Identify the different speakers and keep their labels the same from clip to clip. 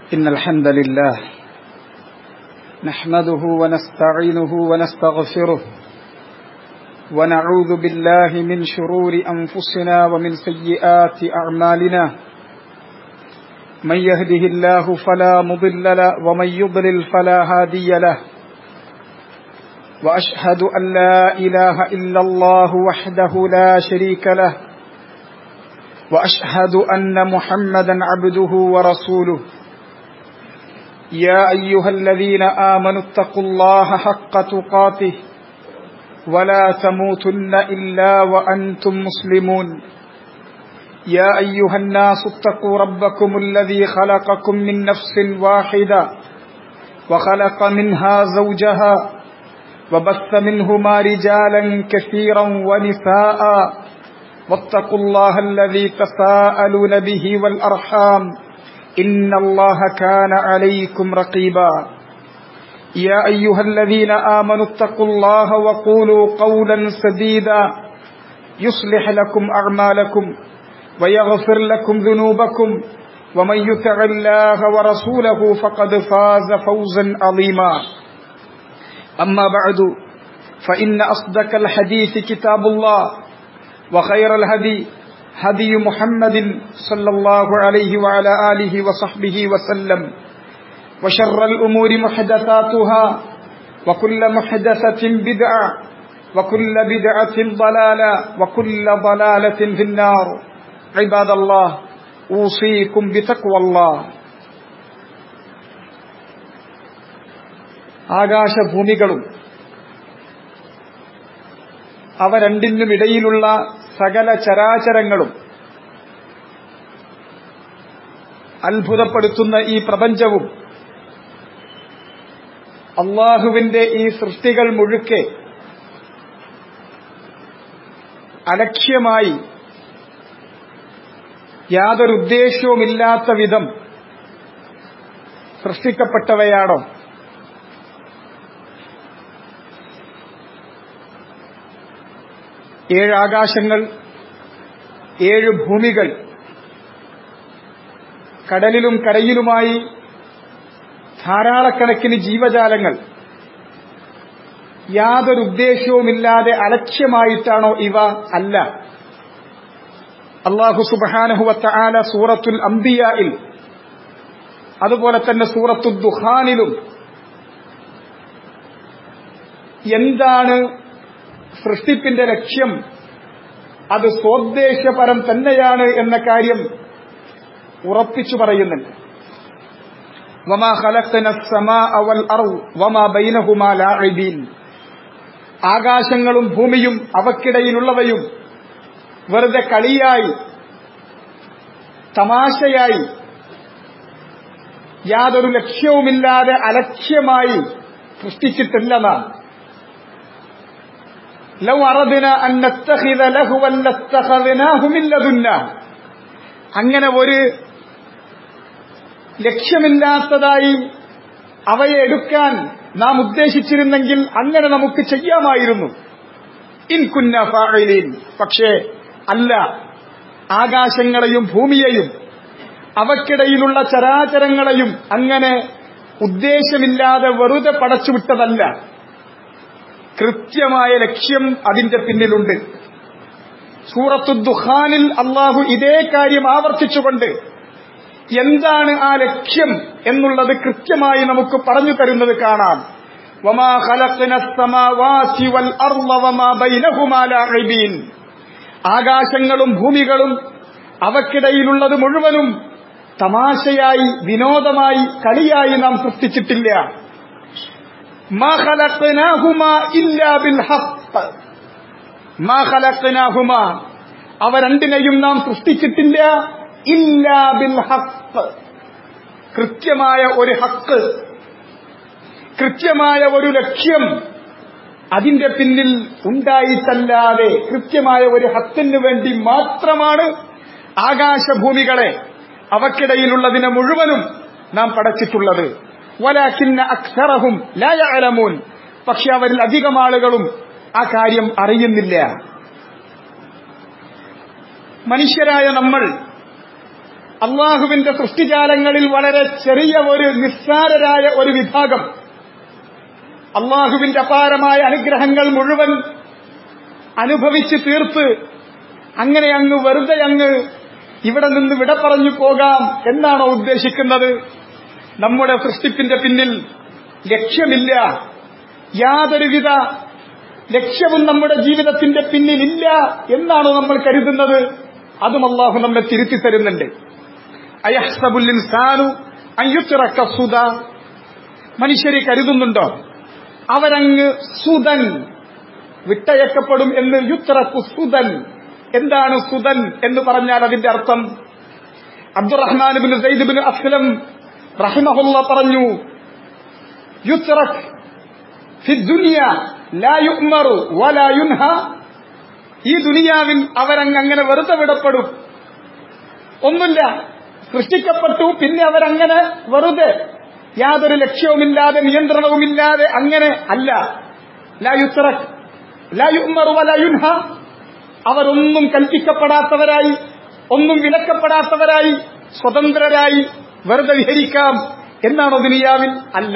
Speaker 1: إن الحمد لله نحمده ونستعينه ونستغفره ونعوذ بالله من شرور أنفسنا ومن سيئات أعمالنا من يهده الله فلا مضل له ومن يضلل فلا هادي له وأشهد أن لا إله إلا الله وحده لا شريك له وأشهد أن محمدا عبده ورسوله يا أيها الذين آمنوا اتقوا الله حق تقاته ولا تموتن إلا وأنتم مسلمون يا أيها الناس اتقوا ربكم الذي خلقكم من نفس واحدة وخلق منها زوجها وبث منهما رجالا كثيرا ونساء واتقوا الله الذي تساءلون به والأرحام إن الله كان عليكم رقيبا يا أيها الذين آمنوا اتقوا الله وقولوا قولا سديدا يصلح لكم أعمالكم ويغفر لكم ذنوبكم ومن يطع الله ورسوله فقد فاز فوزا عظيما أما بعد فإن أصدق الحديث كتاب الله وخير الهدي هدي محمد صلى الله عليه وعلى آله وصحبه وسلم وشر الأمور محدثاتها وكل محدثة بدعة وكل بدعة ضلالة وكل ضلالة في النار عباد الله أوصيكم بتقوى الله ആകാശഭൂമികളും അവ രണ്ടിനുമിടയിലുള്ള സകല ചരാചരങ്ങളും അത്ഭുതപ്പെടുത്തുന്ന ഈ പ്രപഞ്ചവും അള്ളാഹുവിന്റെ ഈ സൃഷ്ടികൾ മുഴുക്കെ അലക്ഷ്യമായി യാതൊരു ഉദ്ദേശ്യവുമില്ലാത്ത വിധം സൃഷ്ടിക്കപ്പെട്ടവയാണോ ഏഴ് ആകാശങ്ങൾ ഏഴ് ഭൂമികൾ കടലിലും കരയിലുമായി ധാരാളക്കണക്കിന് ജീവജാലങ്ങൾ യാതൊരു ഉദ്ദേശ്യവുമില്ലാതെ അലക്ഷ്യമായിട്ടാണോ ഇവ അല്ല അള്ളാഹു സുബാനഹുവത്ത ആല സൂറത്തുൽ അംബിയയിൽ അതുപോലെ തന്നെ സൂറത്തു ദുഹാനിലും എന്താണ് സൃഷ്ടിപ്പിന്റെ ലക്ഷ്യം അത് സ്വോദ്ദേശപരം തന്നെയാണ് എന്ന കാര്യം ഉറപ്പിച്ചു പറയുന്നുണ്ട് വമാ ഖലഖ്ന السماء والارض വമാ ബൈനഹുമാ ലാഇബീൻ ആകാശങ്ങളും ഭൂമിയും അവക്കിടയിലുള്ളവയും വെറുതെ കളിയായി തമാശയായി യാതൊരു ലക്ഷ്യവുമില്ലാതെ അലക്ഷ്യമായി സൃഷ്ടിച്ചിട്ടില്ല നാം ലൗ അറദിന അൻ നത്തഖിദ ലഹുവൻ ലത്തഖദ്നാഹു മിൻ ലദുന്ന അങ്ങനെ ഒരു ലക്ഷ്യമില്ലാത്തതായി അവയെ എടുക്കാൻ നാം ഉദ്ദേശിച്ചിരുന്നെങ്കിൽ അങ്ങനെ നമുക്ക് ചെയ്യാമായിരുന്നു ഇൻ കുന്ന ഫാഇലീൻ പക്ഷേ അല്ല ആകാശങ്ങളെയും ഭൂമിയെയും അവക്കിടയിലുള്ള ചരാചരങ്ങളെയും അങ്ങനെ ഉദ്ദേശമില്ലാതെ വെറുതെ പടച്ചുവിട്ടതല്ല കൃത്യമായ ലക്ഷ്യം അതിന്റെ പിന്നിലുണ്ട് സൂറത്തു ദുഹാനിൽ അള്ളാഹു ഇതേ കാര്യം ആവർത്തിച്ചുകൊണ്ട് എന്താണ് ആ ലക്ഷ്യം എന്നുള്ളത് കൃത്യമായി നമുക്ക് പറഞ്ഞു തരുന്നത് കാണാം വമാ വൽ വമാ ബൈനഹുമാ ലാഇബീൻ ആകാശങ്ങളും ഭൂമികളും അവക്കിടയിലുള്ളത് മുഴുവനും തമാശയായി വിനോദമായി കളിയായി നാം സൃഷ്ടിച്ചിട്ടില്ല മാ ഖലഖ്നാഹുമാ ഇല്ലാ ബിൽ ഹഖ് മാ ഖലഖ്നാഹുമാ അവ രണ്ടിനെയും നാം സൃഷ്ടിച്ചിട്ടില്ല ഇല്ലാ ബിൽ ഹഖ് കൃത്യമായ ഒരു ഹക്ക് കൃത്യമായ ഒരു ലക്ഷ്യം അതിന്റെ പിന്നിൽ ഉണ്ടായിട്ടല്ലാതെ കൃത്യമായ ഒരു ഹത്തിന് വേണ്ടി മാത്രമാണ് ആകാശഭൂമികളെ അവക്കിടയിലുള്ളതിനെ മുഴുവനും നാം പടച്ചിട്ടുള്ളത് വലാക്കിന്ന അക്ഷരഹും ലായലമൂൻ പക്ഷെ അവരിൽ അധികം ആളുകളും ആ കാര്യം അറിയുന്നില്ല മനുഷ്യരായ നമ്മൾ അള്ളാഹുവിന്റെ സൃഷ്ടിജാലങ്ങളിൽ വളരെ ചെറിയ ഒരു നിസ്സാരരായ ഒരു വിഭാഗം അള്ളാഹുവിന്റെ അപാരമായ അനുഗ്രഹങ്ങൾ മുഴുവൻ അനുഭവിച്ച് തീർത്ത് അങ്ങനെ അങ്ങ് വെറുതെ അങ്ങ് ഇവിടെ നിന്ന് വിട പറഞ്ഞു പോകാം എന്നാണോ ഉദ്ദേശിക്കുന്നത് നമ്മുടെ സൃഷ്ടിപ്പിന്റെ പിന്നിൽ ലക്ഷ്യമില്ല യാതൊരുവിധ ലക്ഷ്യവും നമ്മുടെ ജീവിതത്തിന്റെ പിന്നിലില്ല എന്നാണോ നമ്മൾ കരുതുന്നത് അതും അള്ളാഹു നമ്മെ തിരുത്തി തരുന്നുണ്ട് അയഹ്സബുൽ ഇൻസാനു അയ്യുത്തിറക്ക സുത മനുഷ്യരെ കരുതുന്നുണ്ടോ അവരങ്ങ് സുതൻ വിട്ടയക്കപ്പെടും എന്ന് യുത്രക്കു സുതൻ എന്താണ് സുതൻ എന്ന് പറഞ്ഞാൽ അതിന്റെ അർത്ഥം Abdurrahman bin Zaid bin Aslam റഹിമഹുല്ല പറഞ്ഞു യുത്രക് ഫി ദുനിയ ലാ യുഅ്മറു വലാ യുൻഹ ഈ ദുനിയാവിൽ അവരങ്ങ് അങ്ങനെ വെറുതെ വിടപ്പെടും ഒന്നുമില്ല സൃഷ്ടിക്കപ്പെട്ടു പിന്നെ അവരങ്ങനെ വെറുതെ യാതൊരു ലക്ഷ്യവുമില്ലാതെ നിയന്ത്രണവുമില്ലാതെ അങ്ങനെ അല്ല ലാ യുത്രക് ലാ യുഅ്മറു വലാ യുൻഹ അവരൊന്നും കൽപ്പിക്കപ്പെടാത്തവരായി ഒന്നും വിലക്കപ്പെടാത്തവരായി സ്വതന്ത്രരായി വെറുതെ വിഹരിക്കാം എന്നാണോ ദുനിയാവിൽ അല്ല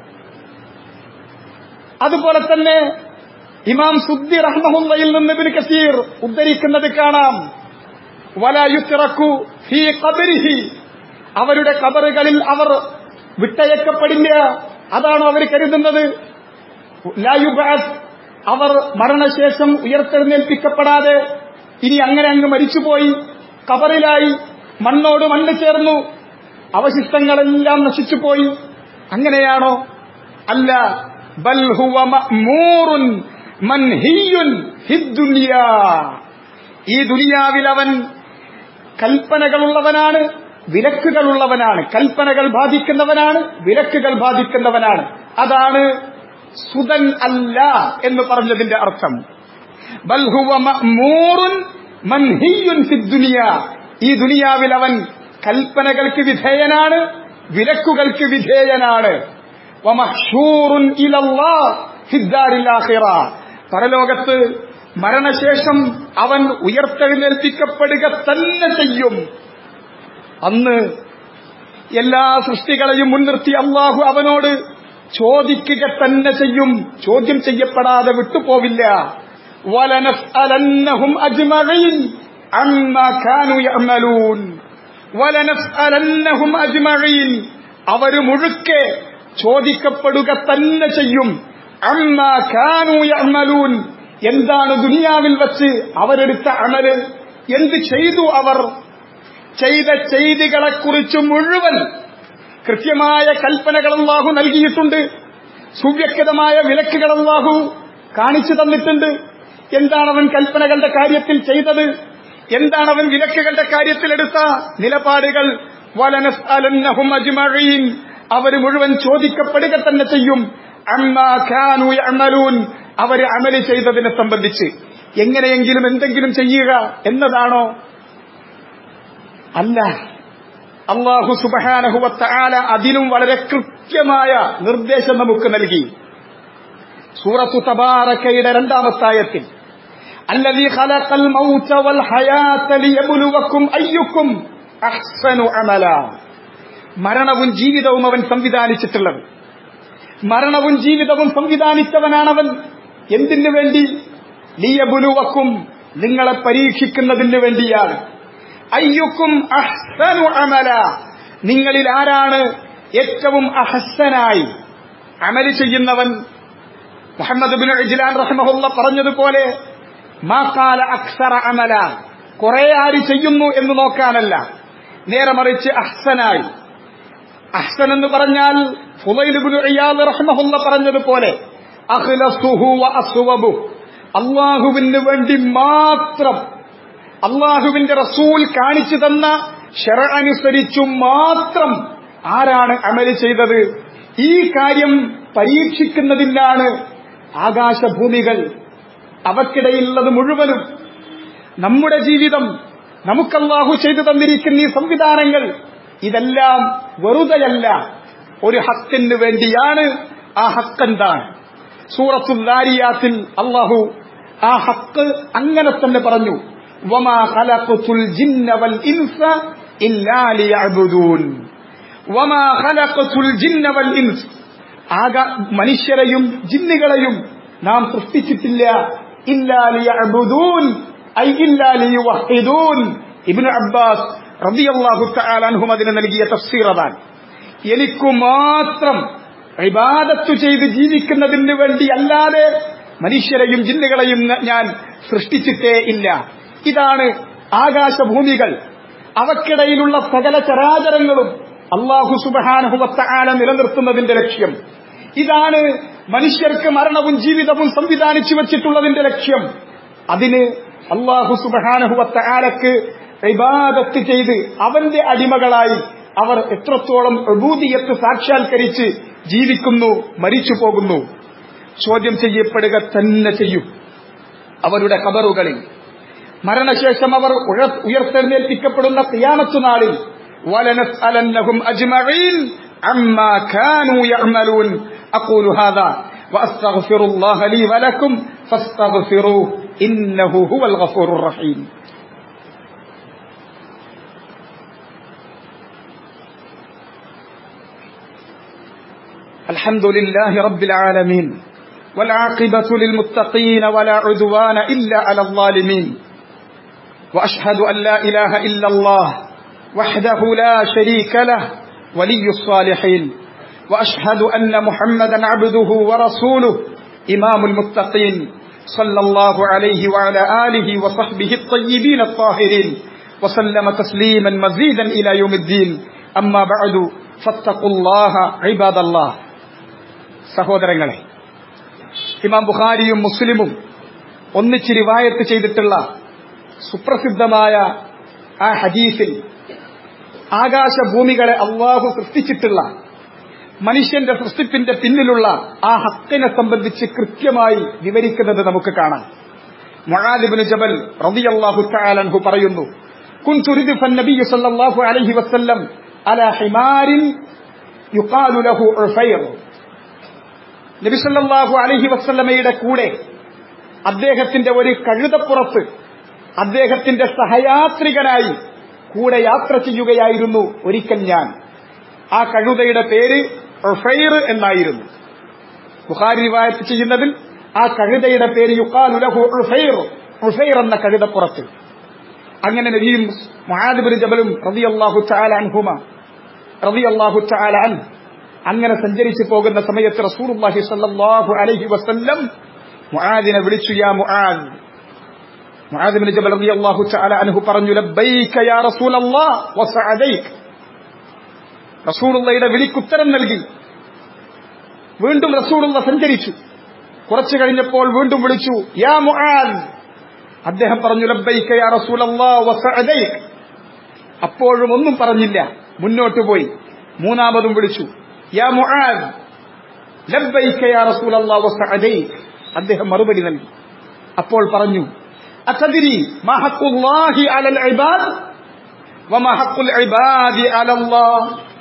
Speaker 1: അതുപോലെ തന്നെ ഇമാം സുദ്ദി റഹ്മഹുല്ലയിൽ നിന്ന് ഇബ്നു കസീർ ഉദ്ധരിക്കുന്നത് കാണാം വലായുത്തിറക്കു ഫീ ഖബരിഹി അവരുടെ കബറുകളിൽ അവർ വിട്ടയക്കപ്പെടില്ല അതാണോ അവർ കരുതുന്നത് ലായുബാസ് അവർ മരണശേഷം ഉയർത്തെഴുന്നേൽപ്പിക്കപ്പെടാതെ ഇനി അങ്ങനെ അങ്ങ് മരിച്ചുപോയി കബറിലായി മണ്ണോട് മണ്ണ് ചേർന്നു അവശിഷ്ടങ്ങളെല്ലാം നശിച്ചുപോയി അങ്ങനെയാണോ അല്ല ബൽ ഹുവ മഅ്മൂറുൻ മൻഹിയുൻ ഹിദ്ദുനിയാ ഈ ദുനിയാവിൽ അവൻ കൽപ്പനകളുള്ളവനാണ് വിലക്കുകളുള്ളവനാണ് കൽപ്പനകൾ ബാധിക്കുന്നവനാണ് വിലക്കുകൾ ബാധിക്കുന്നവനാണ് അതാണ് സുതൻ അല്ല എന്ന് പറഞ്ഞതിന്റെ അർത്ഥം ബൽ ഹുവ മഅ്മൂറുൻ മൻഹിയുൻ ഫിദ്ദുനിയ ഈ ദുനിയാവിൽ അവൻ കൽപ്പനകൾക്ക് വിധേയനാണ് വിലക്കുകൾക്ക് വിധേയനാണ് വമഹ്ഷൂറുൻ ഇലല്ലാഹ് ഫിദ്ദാരിൽ ആഖിറ പരലോകത്ത് മരണശേഷം അവൻ ഉയർത്തെഴുന്നേൽപ്പിക്കപ്പെടുക തന്നെ ചെയ്യും അന്ന് എല്ലാ സൃഷ്ടികളെയും മുൻനിർത്തി അള്ളാഹു അവനോട് ചോദിക്കുക തന്നെ ചെയ്യും ചോദ്യം ചെയ്യപ്പെടാതെ വിട്ടുപോവില്ല വലനസ്അലന്നഹും അജ്മഈൻ അമ്മാ കാനൂ യഅമലൂൻ വലനസ്അലന്നഹും അജ്മഈൻ അവർ മുഴുക്കെ ചോദിക്കപ്പെടുക തന്നെ ചെയ്യും അമ്മാ കാനൂ യഅമലൂൻ എന്താണ് ദുനിയാവിൽ വച്ച് അവരെടുത്ത അമല് എന്ത് ചെയ്തു അവർ ചെയ്ത ചെയ്തികളെക്കുറിച്ച് മുഴുവൻ കൃത്യമായ കൽപ്പനകൾ അള്ളാഹു നൽകിയിട്ടുണ്ട് സുവ്യക്തമായ വിലക്കുകൾ അള്ളാഹു കാണിച്ചു തന്നിട്ടുണ്ട് എന്താണ് അവൻ കൽപ്പനകളുടെ കാര്യത്തിൽ ചെയ്തത് എന്താണ് അവൻ വിലക്കുകളുടെ കാര്യത്തിൽ എടുത്ത നിലപാടുകൾ വലനസ്അലന്നഹും അജ്മഈൻ അവർ മുഴുവൻ ചോദിക്കപ്പെടുക തന്നെ ചെയ്യും അമ്മാ കാനൂ യഅമലൂൻ അവർ അമല് ചെയ്തതിനെ സംബന്ധിച്ച് എങ്ങനെയെങ്കിലും എന്തെങ്കിലും ചെയ്യുക എന്നതാണോ അല്ല അള്ളാഹു സുബഹാനഹുവത്താല അതിലും വളരെ കൃത്യമായ നിർദ്ദേശം നമുക്ക് നൽകി സൂറത്തു തബാറക്കയുടെ രണ്ടാമത്തായത്തിൽ الذي خلق الموت والحياة ليبلوكم أيكم أحسن عملا മരണവും ജീവിതവും അവൻ സംവിധാനിച്ചിട്ടുള്ളത് മരണവും ജീവിതവും സംവിധാനിച്ചവനാണവൻ എന്തിനു വേണ്ടി ലിയബുലുവക്കും നിങ്ങളെ പരീക്ഷിക്കുന്നതിന് വേണ്ടിയാണ് അയ്യുക്കും അഹ്സനു അമല നിങ്ങളിൽ ആരാണ് ഏറ്റവും അഹസ്സനായി അമല് ചെയ്യുന്നവൻ മുഹമ്മദ് ബിൻ ഇജ്ലാൻ റഹ്മഹുല്ല പറഞ്ഞതുപോലെ മാക്കാല അക്സറ അമല കുറെ ആര് ചെയ്യുന്നു എന്ന് നോക്കാനല്ല നേരെ മറിച്ച് അഹ്സനായി അഹ്സൻ എന്ന് പറഞ്ഞാൽ ഫുലൈലുബിന് ഇയാദ് റഹ്മഹുല്ല പറഞ്ഞതുപോലെ അഖ്ലസുഹു വ അസ്വബു അള്ളാഹുവിന് വേണ്ടി മാത്രം അള്ളാഹുവിന്റെ റസൂൽ കാണിച്ചു തന്ന ഷെറ അനുസരിച്ചു മാത്രം ആരാണ് അമല് ചെയ്തത് ഈ കാര്യം പരീക്ഷിക്കുന്നതിനാണ് ആകാശഭൂമികൾ അവക്കിടയിലുള്ളത് മുഴുവനും നമ്മുടെ ജീവിതം നമുക്കല്ലാഹു ചെയ്തു തന്നിരിക്കുന്ന ഈ സംവിധാനങ്ങൾ ഇതെല്ലാം വെറുതെയല്ല ഒരു ഹക്കിന് വേണ്ടിയാണ് ആ ഹക്കെന്താണ് സൂറത്തുല്ലാരിയാത്തിൽ അള്ളാഹു ആ ഹക്ക് അങ്ങനെ തന്നെ പറഞ്ഞു വമാ ഖലഖതുൽ ജിന്ന വൽ ഇൻസ ഇല്ലാ ലിയഅ്ബുദൂൻ വമാ ഖലഖതുൽ ജിന്ന വൽ ഇൻസ് ആക മനുഷ്യരെയും ജിന്നുകളെയും നാം സൃഷ്ടിച്ചിട്ടില്ല ഇല്ലാ ലിയഅ്ബുദൂൻ ഐ ഇല്ലാ ലിയുവഹിദൂൻ ഇബ്നു അബ്ബാസ് റളിയല്ലാഹു തആല അൻഹും അതിന് നൽകിയ തഫ്സീർ അതാണ് എനിക്ക് മാത്രം ഇബാദത്ത് ചെയ്ത് ജീവിക്കുന്നതിന് വേണ്ടി അല്ലാതെ മനുഷ്യരെയും ജിന്നുകളെയും ഞാൻ സൃഷ്ടിച്ചിട്ടേ ഇല്ല ഇതാണ് ആകാശഭൂമികൾ അവക്കിടയിലുള്ള സകല ചരാചരങ്ങളും അള്ളാഹു സുബഹാനഹുവത്ത നിലനിർത്തുന്നതിന്റെ ലക്ഷ്യം ഇതാണ് മനുഷ്യർക്ക് മരണവും ജീവിതവും സംവിധാനിച്ചു വച്ചിട്ടുള്ളതിന്റെ ലക്ഷ്യം അതിന് അള്ളാഹു സുബഹാനഹുവത്ത ആലക്ക് ഇബാദത്ത് ചെയ്ത് അവന്റെ അടിമകളായി അവർ എത്രത്തോളം അബൂദിയത്ത് സാക്ഷാത്കരിച്ച് ജീവിക്കുന്നു മരിച്ചു പോകുന്നു ചോദ്യം ചെയ്യപ്പെടുക തന്നെ ചെയ്യും അവരുടെ കബറുകളിൽ മരണശേഷം അവർ ഉയർത്തെഴുന്നേൽപ്പിക്കപ്പെടുന്ന ക്രിയാമത്തു നാളിൽ ولنسألنهم أجمعين عما كانوا يعملون أقول هذا وأستغفر الله لي ولكم فاستغفروه إنه هو الغفور الرحيم الحمد لله رب العالمين والعاقبة للمتقين ولا عدوان إلا على الظالمين وأشهد أن لا إله إلا الله وحده لا شريك له ولي الصالحين وأشهد أن محمدا عبده ورسوله إمام المتقين صلى الله عليه وعلى آله وصحبه الطيبين الطاهرين وسلم تسليما مزيدا إلى يوم الدين أما بعد فاتقوا الله عباد الله സഹോദരങ്ങളെ ഇമാം ബുഖാരിയും മുസ്ലിമും ഒന്നിച്ച് റിവായത്ത് ചെയ്തിട്ടുള്ള സുപ്രസിദ്ധമായ ആ ഹദീസിൽ ആകാശഭൂമികളെ അള്ളാഹു സൃഷ്ടിച്ചിട്ടുള്ള മനുഷ്യന്റെ സൃഷ്ടിപ്പിന്റെ പിന്നിലുള്ള ആ ഹക്കിനെ സംബന്ധിച്ച് കൃത്യമായി വിവരിക്കുന്നത് നമുക്ക് കാണാം മൊഴാദിബിന് ജബൽ റളിയല്ലാഹു തആലൻഹു പറയുന്നു كنت ردف النبي صلى الله عليه وسلم على حمار يقال له عفير നബി സല്ലല്ലാഹു അലൈഹി വസല്ലമയുടെ കൂടെ അദ്ദേഹത്തിന്റെ ഒരു കഴുതപ്പുറത്ത് അദ്ദേഹത്തിന്റെ സഹയാത്രികനായി കൂടെ യാത്ര ചെയ്യുകയായിരുന്നു ഒരിക്കൽ ഞാൻ ആ കഴുതയുടെ പേര് ഉഫൈർ എന്നായിരുന്നു ബുഖാരി റിവായത്ത് ചെയ്യുന്നതിൽ ആ കഴുതയുടെ പേര് യുക്കാലുലഹു ഉഫൈർ ഉഫൈർ എന്ന കഴുതപ്പുറത്ത് അങ്ങനെ നബിയും മഹാദിബിന് ജബലും റളിയല്ലാഹു തആല അൻഹുമ റളിയല്ലാഹു തആല അൻ അങ്ങനെ സഞ്ചരിച്ചു പോകുന്ന സമയത്ത് റസൂലുള്ളാഹി സ്വല്ലല്ലാഹു അലൈഹി വസല്ലം മുആദിനെ വിളിച്ചു യാ മുആദ് മുആദ് ബിൻ ജബൽ റളിയല്ലാഹു തആല അൻഹു പറഞ്ഞു ലബ്ബൈക യാ റസൂലല്ലാഹ് വസഅദൈക റസൂലുള്ളയുടെ വിളിക്ക് ഉത്തരം നൽകി വീണ്ടും റസൂലുള്ള സഞ്ചരിച്ചു കുറച്ചു കഴിഞ്ഞപ്പോൾ വീണ്ടും വിളിച്ചു യാ മുആദ് അദ്ദേഹം പറഞ്ഞു ലബ്ബൈക യാ റസൂലല്ലാഹ് വസഅദൈക അപ്പോഴും ഒന്നും പറഞ്ഞില്ല മുന്നോട്ട് പോയി മൂന്നാമതും വിളിച്ചു യാ മുആദ് ലബ്ബൈക യാ റസൂലല്ലാഹ് വസഅദൈക അദ്ദേഹം മറുപടി നൽകി അപ്പോൾ പറഞ്ഞു أتدري ما حق الله على العباد وما حق العباد على الله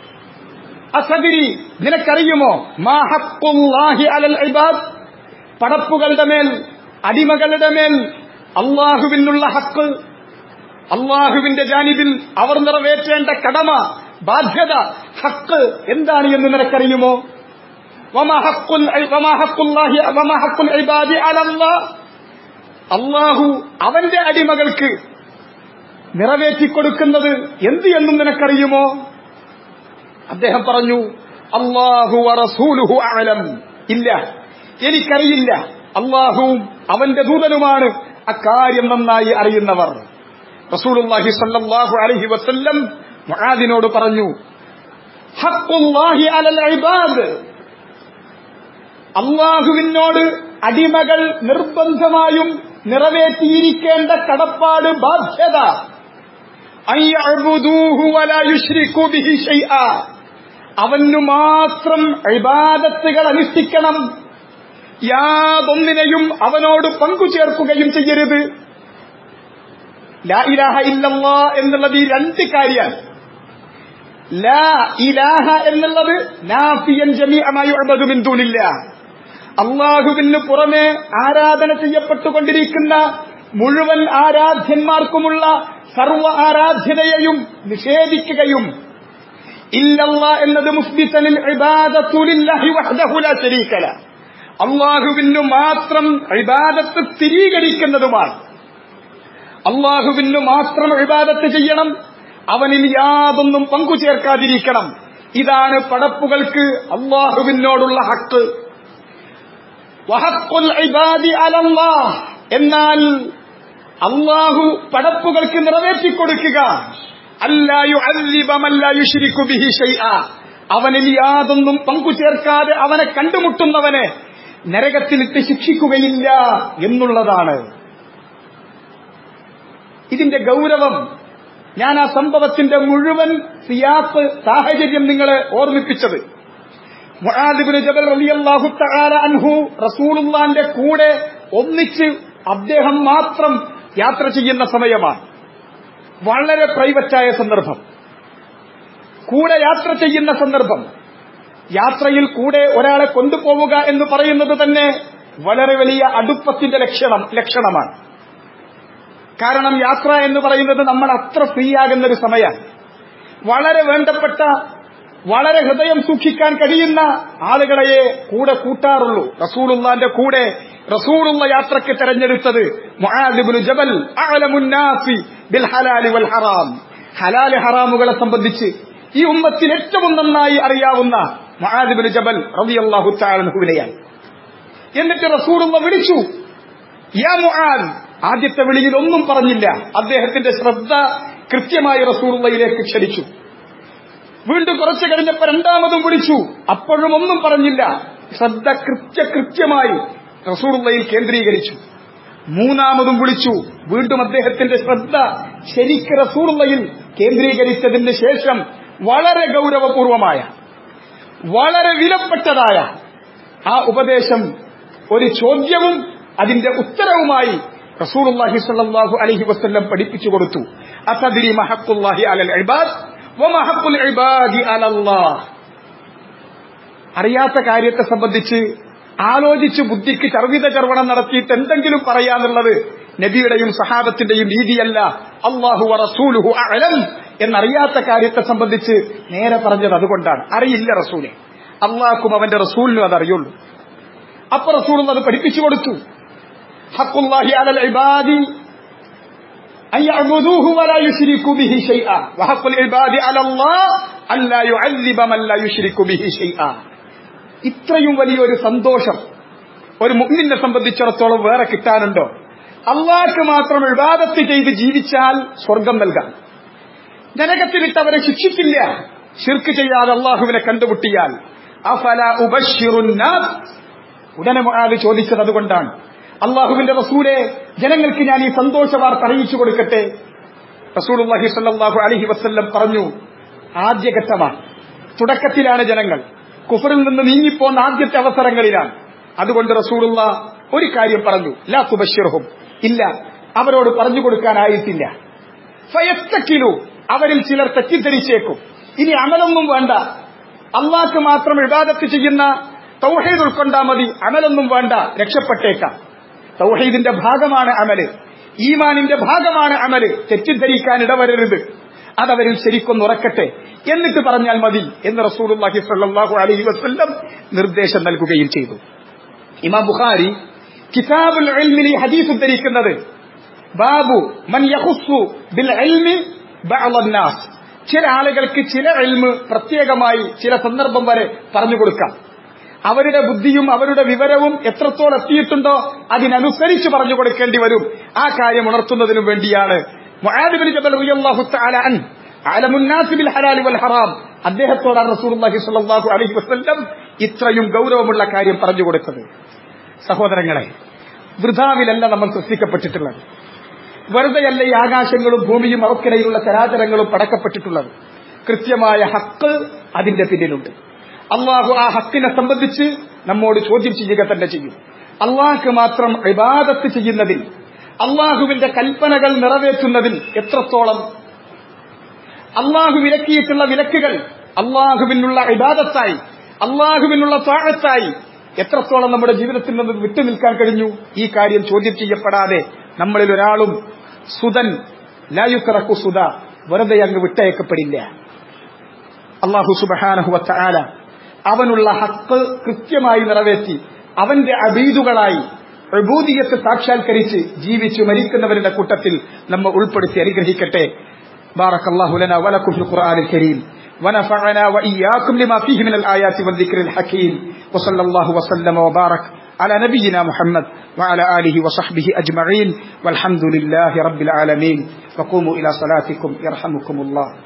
Speaker 1: أتدري നിനക്കറിയുമോ മാ ഹക്കുല്ലാഹി അലൽ ഇബാദ് പടപ്പുകളുടെ മേൽ അടിമകളുടെ മേൽ അള്ളാഹുവിനുള്ള ഹക്ക് അള്ളാഹുവിന്റെ ജാനിബിൽ അവർ നിറവേറ്റേണ്ട കടമ ബാധ്യത ഹക്ക് എന്താണ് എന്ന് നിനക്കറിയുമോ വമാ ഹക്കുൽ വമാ ഹക്കുല്ലാഹി വമാ ഹക്കുൽ ഇബാദി അലല്ലാഹ് അള്ളാഹു അവന്റെ അടിമകൾക്ക് നിറവേറ്റിക്കൊടുക്കുന്നത് എന്ത് എന്നും നിനക്കറിയുമോ അദ്ദേഹം പറഞ്ഞു അള്ളാഹു റസൂലുഹു അലം ഇല്ല എനിക്കറിയില്ല അള്ളാഹുവും അവന്റെ ദൂതനുമാണ് അക്കാര്യം നന്നായി അറിയുന്നവർ റസൂലുള്ളാഹി സല്ലല്ലാഹു അലൈഹി വസല്ലം മുആദിനോട് പറഞ്ഞു ഹഖുല്ലാഹി അലൽ ഇബാദ് അള്ളാഹുവിനോട് അടിമകൾ നിർബന്ധമായും നിറവേറ്റിയിരിക്കേണ്ട കടപ്പാട് ബാധ്യത അവനു മാത്രം ഇബാദത്തുകൾ അനുഷ്ഠിക്കണം യാതൊന്നിനെയും അവനോട് പങ്കു ചേർക്കുകയും ചെയ്യരുത് ലാ ഇലാഹ ഇല്ലല്ലാ എന്നുള്ളത് ഈ രണ്ട് കാര്യമാണ് ലാ ഇലാഹ എന്നുള്ളത് നാഫിയൻ ജമീഅമായി ഉബദുമിന്തൂനില്ല അള്ളാഹുവിന് പുറമെ ആരാധന ചെയ്യപ്പെട്ടുകൊണ്ടിരിക്കുന്ന മുഴുവൻ ആരാധ്യന്മാർക്കുമുള്ള സർവ ആരാധ്യതയെയും നിഷേധിക്കുകയും ഇല്ലല്ല എന്നത് മുസ്ബിത്തനിൽ ഇബാദത്തുലില്ലാഹി വഹ്ദഹു ലാ ശരീക ല അള്ളാഹുവിനു മാത്രം ഇബാദത്ത് സ്ഥിരീകരിക്കുന്നതുമാണ് അള്ളാഹുവിനു മാത്രം ഇബാദത്ത് ചെയ്യണം അവനിൽ യാതൊന്നും പങ്കു ചേർക്കാതിരിക്കണം ഇതാണ് പടപ്പുകൾക്ക് അള്ളാഹുവിനോടുള്ള ഹക്ക് വഹക്കുൽ ഇബാദി അലല്ലാഹ് എന്നാൽ അള്ളാഹു പടപ്പുകൾക്ക് നിറവേറ്റിക്കൊടുക്കുക അല്ലായു അല്ലിബമല്ലായുഷിരിക്കു ബിഹി ഷൈഅ അവനിൽ യാതൊന്നും പങ്കു ചേർക്കാതെ അവനെ കണ്ടുമുട്ടുന്നവനെ നരകത്തിലിട്ട് ശിക്ഷിക്കുകയില്ല എന്നുള്ളതാണ് ഇതിന്റെ ഗൗരവം ഞാൻ ആ സംഭവത്തിന്റെ മുഴുവൻ സിയാത്ത് സാഹചര്യം നിങ്ങളെ ഓർമ്മിപ്പിച്ചത് മുആദിബിന് ജബൽ റളിയല്ലാഹു തആല അൻഹു റസൂലുള്ളാന്റെ കൂടെ ഒന്നിച്ച് അദ്ദേഹം മാത്രം യാത്ര ചെയ്യുന്ന സമയമാണ് വളരെ പ്രൈവറ്റായ സന്ദർഭം കൂടെ യാത്ര ചെയ്യുന്ന സന്ദർഭം യാത്രയിൽ കൂടെ ഒരാളെ കൊണ്ടുപോവുക എന്ന് പറയുന്നത് തന്നെ വളരെ വലിയ അടുപ്പത്തിന്റെ ലക്ഷണം ലക്ഷണമാണ് കാരണം യാത്ര എന്ന് പറയുന്നത് നമ്മൾ അത്ര ഫ്രീ ആകുന്ന ഒരു സമയമാണ് വളരെ വേണ്ടപ്പെട്ട വളരെ ഹൃദയം സൂക്ഷിക്കാൻ കഴിയുന്ന ആളുകളെയെ കൂടെ കൂട്ടാറുള്ളൂ റസൂലുള്ളാന്റെ കൂടെ റസൂലുള്ള യാത്രയ്ക്ക് തെരഞ്ഞെടുത്തത് മുആദിബ്നു ജബൽ അഅലമുന്നാസി ബിൽ ഹലാലി വൽ ഹറാം ഹലാല് ഹറാമുകളെ സംബന്ധിച്ച് ഈ ഉമ്മത്തിൽ ഏറ്റവും നന്നായി അറിയാവുന്ന മുആദിബ്നു ജബൽ റളിയല്ലാഹു തആല അൻഹുവിനെയാണ് എന്നിട്ട് റസൂലുള്ള വിളിച്ചു യാ മുആദ് ആദ്യത്തെ വിളിയിൽ ഒന്നും പറഞ്ഞില്ല അദ്ദേഹത്തിന്റെ ശ്രദ്ധ കൃത്യമായി റസൂറുള്ളയിലേക്ക് ക്ഷണിച്ചു വീണ്ടും കുറച്ചു കഴിഞ്ഞപ്പോ രണ്ടാമതും വിളിച്ചു അപ്പോഴും ഒന്നും പറഞ്ഞില്ല ശ്രദ്ധ കൃത്യ കൃത്യമായി റസൂറുള്ളയിൽ കേന്ദ്രീകരിച്ചു മൂന്നാമതും വിളിച്ചു വീണ്ടും അദ്ദേഹത്തിന്റെ ശ്രദ്ധ ശരിക്ക് റസൂറുള്ളയിൽ കേന്ദ്രീകരിച്ചതിന് ശേഷം വളരെ ഗൗരവപൂർവമായ വളരെ വിലപ്പെട്ടതായ ആ ഉപദേശം ഒരു ചോദ്യവും അതിന്റെ ഉത്തരവുമായി റസൂലുള്ളാഹി സ്വല്ലല്ലാഹു അലൈഹി വസല്ലം പഠിപ്പിച്ചു കൊടുത്തു അസദ്രി മഹഖുല്ലാഹി അലൽ ഇബാദ് വമഹഖുൽ ഇബാദി അലല്ലാഹ് അറിയാത്ത കാര്യത്തെ സംബന്ധിച്ച് ആലോചിച്ച് ബുദ്ധിക്ക് ചർവിത ചർവണം നടത്തിയിട്ട് എന്തെങ്കിലും പറയാന്നുള്ളത് നബിയുടെയും സഹാബത്തിന്റെയും രീതിയല്ല അള്ളാഹു റസൂലുഹു അലം എന്നറിയാത്ത കാര്യത്തെ സംബന്ധിച്ച് നേരെ പറഞ്ഞത് അതുകൊണ്ടാണ് അറിയില്ല റസൂലെ അള്ളാഹ്ക്കും അവന്റെ റസൂലിനും അത് അറിയുള്ളൂ അപ്പൊ റസൂൽ അത് പഠിപ്പിച്ചു കൊടുത്തു ഹക്കുല്ലാഹി അലൽ ഇബാദി أن يعبدوه ولا يشركوا به شيئا وحق العباد على الله أن لا يعذب من لا يشرك به شيئا ഇത്രയും വലിയൊരു സന്തോഷം ഒരു മുഗ്മിനെ സംബന്ധിച്ചിടത്തോളം വേറെ കിട്ടാനുണ്ടോ അള്ളാഹ്ക്ക് മാത്രം വിവാദത്ത് ചെയ്ത് ജീവിച്ചാൽ സ്വർഗം നൽകാം നരകത്തിലിട്ട് അവരെ ശിക്ഷിക്കില്ല ഷിർക്ക് ചെയ്യാതെ അള്ളാഹുവിനെ കണ്ടുമുട്ടിയാൽ അഫല ഉബഷിറുന്നാസ് ഉടനെ മുആദ് ചോദിച്ചത് അതുകൊണ്ടാണ് അള്ളാഹുവിന്റെ റസൂലെ ജനങ്ങൾക്ക് ഞാൻ ഈ സന്തോഷ വാർത്ത അറിയിച്ചു കൊടുക്കട്ടെ റസൂലുള്ളാഹി സ്വല്ലല്ലാഹു അലൈഹി വസല്ലം പറഞ്ഞു ആദ്യഘട്ടമാണ് തുടക്കത്തിലാണ് ജനങ്ങൾ കുഫറിൽ നിന്ന് നീങ്ങിപ്പോന്ന ആദ്യത്തെ അവസരങ്ങളിലാണ് അതുകൊണ്ട് റസൂലുള്ള ഒരു കാര്യം പറഞ്ഞു ലാ തുബഷിർഹും ഇല്ല അവരോട് പറഞ്ഞു കൊടുക്കാനായിട്ടില്ല ഫയത്തക്കിലു അവരിൽ ചിലർ തെറ്റിദ്ധരിച്ചേക്കും ഇനി അമലൊന്നും വേണ്ട അള്ളാഹ്ക്ക് മാത്രം ഇബാദത്ത് ചെയ്യുന്ന തൗഹീദ് ഉൾക്കൊണ്ടാ മതി അമലൊന്നും വേണ്ട രക്ഷപ്പെട്ടേക്കാം തൗഹീദിന്റെ ഭാഗമാണ് അമല് ഈമാനിന്റെ ഭാഗമാണ് അമല് തെറ്റിദ്ധരിക്കാൻ ഇടവരരുത് അതവരിൽ ശരിക്കൊന്ന് ഉറക്കട്ടെ എന്നിട്ട് പറഞ്ഞാൽ മതി എന്ന് റസൂലുള്ളാഹി സ്വല്ലല്ലാഹു അലൈഹി വസല്ലം നിർദ്ദേശം നൽകുകയും ചെയ്തു ഇമാം ബുഖാരി കിതാബുൽ ഇൽമിൽ ഈ ഹദീസ് ഉദ്ധരിക്കുന്നത് ബാബു മൻ യഖുസ്സു ബിൽ ഇൽമി ബഅദ നാസ് ചില ആളുകൾക്ക് ചില ഇൽമ് പ്രത്യേകമായി ചില സന്ദർഭം വരെ പറഞ്ഞു കൊടുക്കാം അവരുടെ ബുദ്ധിയും അവരുടെ വിവരവും എത്രത്തോളം എത്തിയിട്ടുണ്ടോ അതിനനുസരിച്ച് പറഞ്ഞു കൊടുക്കേണ്ടി വരും ആ കാര്യം ഉണർത്തുന്നതിനു വേണ്ടിയാണ് മുആദിബിൻ ജബൽ റളിയല്ലാഹു തആല അൻ അലമുന്നാസി ബിൽ ഹലാലി വൽ ഹറാം അദ്ദേഹത്തോടാണ് റസൂലുള്ളാഹി സ്വല്ലല്ലാഹു അലൈഹി വസല്ലം ഇത്രയും ഗൗരവമുള്ള കാര്യം പറഞ്ഞു കൊടുത്തത് സഹോദരങ്ങളെ വൃഥാവിലല്ല നമ്മൾ സൃഷ്ടിക്കപ്പെട്ടിട്ടുള്ളത് വെറുതെയല്ല ഈ ആകാശങ്ങളും ഭൂമിയും അവക്കിടയിലുള്ള ചരാചരങ്ങളും പടക്കപ്പെട്ടിട്ടുള്ളത് കൃത്യമായ ഹക്ക് അതിന്റെ പിന്നിലുണ്ട് അള്ളാഹു ആ ഹക്കിനെ സംബന്ധിച്ച് നമ്മോട് ചോദ്യം ചെയ്യുക തന്നെ ചെയ്യും അള്ളാഹ്ക്ക് മാത്രം ഇബാദത്ത് ചെയ്യുന്നതിൽ അള്ളാഹുവിന്റെ കൽപ്പനകൾ നിറവേറ്റുന്നതിൽ എത്രത്തോളം അള്ളാഹു വിലക്കിയിട്ടുള്ള വിലക്കുകൾ അള്ളാഹുവിനുള്ള ഇബാദത്തായി അള്ളാഹുവിനുള്ള താഴത്തായി എത്രത്തോളം നമ്മുടെ ജീവിതത്തിൽ നിന്ന് വിട്ടുനിൽക്കാൻ കഴിഞ്ഞു ഈ കാര്യം ചോദ്യം ചെയ്യപ്പെടാതെ നമ്മളിൽ ഒരാളും സുതൻ ലായുക്കറക്കു സുത വെറുതെ അങ്ങ് വിട്ടയക്കപ്പെടില്ല അള്ളാഹു സുബഹാനഹുവത്ത ആല അവനുള്ള ഹക്ക് കൃത്യമായി നിറവേറ്റി അവന്റെ അബീദുകളായി പ്രബൂതിയത്ത് സാക്ഷാത്കരിച്ച് ജീവിച്ചു മരിക്കുന്നവരുടെ കൂട്ടത്തിൽ നമ്മെ ഉൾപ്പെടുത്തി അനുഗ്രഹിക്കട്ടെ بارك الله لنا ولكم في القرآن الكريم ونفعنا وإياكم لما فيه من الآيات والذكر الحكيم وصلى الله وسلم وبارك على نبينا محمد وعلى آله وصحبه أجمعين والحمد لله رب العالمين وقوموا إلى صلاتكم يرحمكم الله